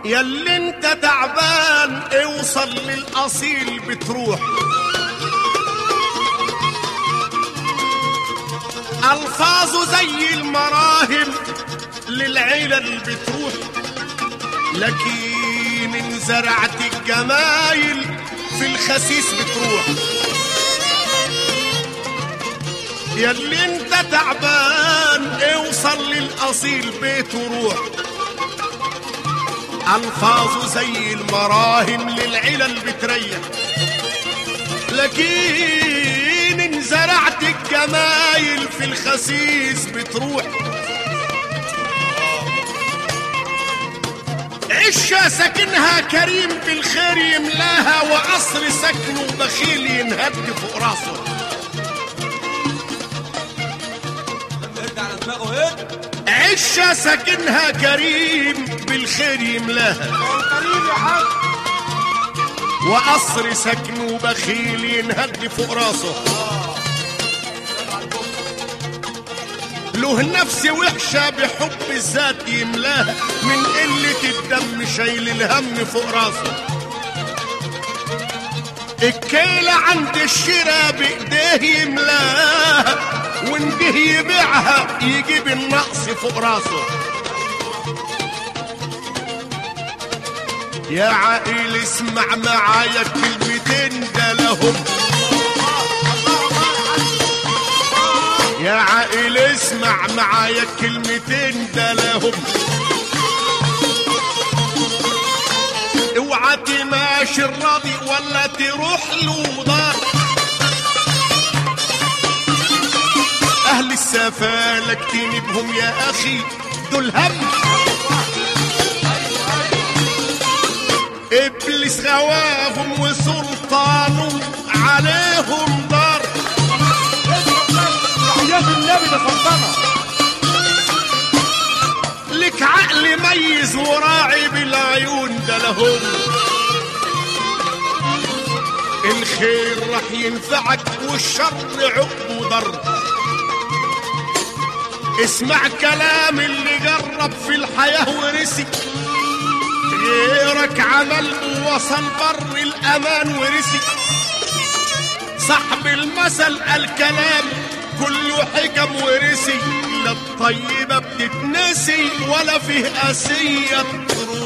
ياللي انت تعبان اوصل للاصيل بتروح الفاظه زي المراهم للعلل بتروح لكن ان زرعت الجمايل في الخسيس بتروح ياللي انت تعبان اوصل للاصيل بيت وروح الفاظه زي المراهم للعلل بتريح لكن ان زرعت الجمايل في الخسيس بتروح عشة ساكنها كريم بالخير يملاها وقصر سكنه بخيل ينهد فوق راسه ارجع على دماغه ايه عشة ساكنها كريم بالخير يملاها كريم يا حاج وقصر سكنه بخيل ينهد فوق راسه له نفس وحشة بحب الذات يملاها من قلة الدم شايل الهم فوق راسه الكيلة عند الشراء بإيديه يملاها وإن جه يبيعها يجيب النقص فوق راسه يا عائل اسمع معايا كلمتين ده لهم يا عائل اسمع معايا كلمتين ده لهم اوعى تماشي الراضي ولا تروح له دار اهل السفالة اجتنبهم يا اخي دول هم ابليس غواهم وسلطانه عليهم دار تحيات النبي ده سلطنه لك عقل ميز وراعي بالعيون ده لهم الخير راح ينفعك والشر عقبه ضر اسمع كلام اللي جرب في الحياة ورسي غيرك عمل ووصل بر الأمان ورسي صاحب المثل الكلام كله حكم ورسي لا الطيبة بتتنسي ولا فيه قاسية تروح